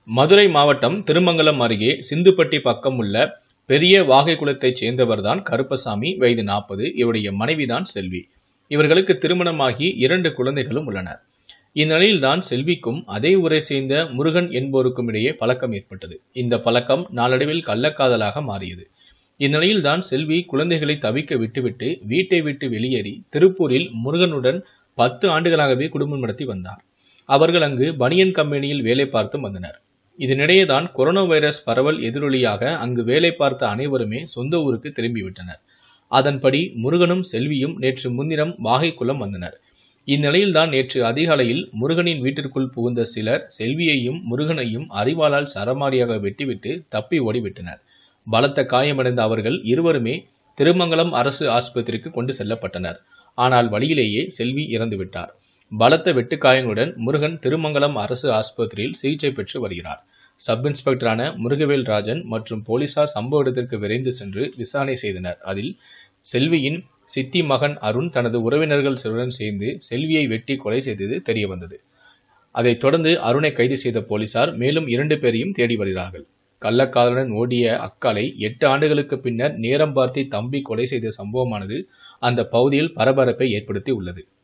மதுரை மாவட்டம் திருமங்கலம் அருகே சிந்துப்பட்டி பக்கம் உள்ள பெரிய வாகை குலத்தைச் சேர்ந்தவர்தான் கருப்பசாமி வயது நாற்பது இவருடைய மனைவிதான் செல்வி இவர்களுக்கு திருமணமாகி இரண்டு குழந்தைகளும் உள்ளனர் இந்நிலையில்தான் செல்விக்கும் அதே ஊரை சேர்ந்த முருகன் என்போருக்கும் இடையே பழக்கம் ஏற்பட்டது இந்த பழக்கம் நாளடைவில் கள்ளக்காதலாக மாறியது இந்நிலையில்தான் செல்வி குழந்தைகளை தவிக்க விட்டுவிட்டு வீட்டை விட்டு வெளியேறி திருப்பூரில் முருகனுடன் பத்து ஆண்டுகளாகவே குடும்பம் நடத்தி வந்தார் அவர்கள் அங்கு பனியன் கம்பெனியில் வேலை பார்த்து வந்தனர் இதனிடையேதான் கொரோனா வைரஸ் பரவல் எதிரொலியாக அங்கு வேலை பார்த்த அனைவருமே சொந்த ஊருக்கு திரும்பிவிட்டனர் அதன்படி முருகனும் செல்வியும் நேற்று முன்தினம் வாகைக்குளம் வந்தனர் இந்நிலையில்தான் நேற்று அதிகாலையில் முருகனின் வீட்டிற்குள் புகுந்த சிலர் செல்வியையும் முருகனையும் அறிவாளால் சரமாரியாக வெட்டிவிட்டு தப்பி ஓடிவிட்டனர் பலத்த காயமடைந்த அவர்கள் இருவருமே திருமங்கலம் அரசு ஆஸ்பத்திரிக்கு கொண்டு செல்லப்பட்டனர் ஆனால் வழியிலேயே செல்வி இறந்துவிட்டார் பலத்த வெட்டுக்காயங்களுடன் முருகன் திருமங்கலம் அரசு ஆஸ்பத்திரியில் சிகிச்சை பெற்று வருகிறார் சப் இன்ஸ்பெக்டரான முருகவேல் ராஜன் மற்றும் போலீசார் சம்பவ இடத்திற்கு விரைந்து சென்று விசாரணை செய்தனர் அதில் செல்வியின் சித்தி மகன் அருண் தனது உறவினர்கள் சிலருடன் சேர்ந்து செல்வியை வெட்டி கொலை செய்தது தெரியவந்தது அதைத் தொடர்ந்து அருணை கைது செய்த போலீசார் மேலும் இரண்டு பேரையும் தேடி வருகிறார்கள் கள்ளக்காதலுடன் ஓடிய அக்காலை எட்டு ஆண்டுகளுக்கு பின்னர் நேரம் பார்த்து தம்பி கொலை செய்த சம்பவமானது அந்த பகுதியில் பரபரப்பை ஏற்படுத்தி உள்ளது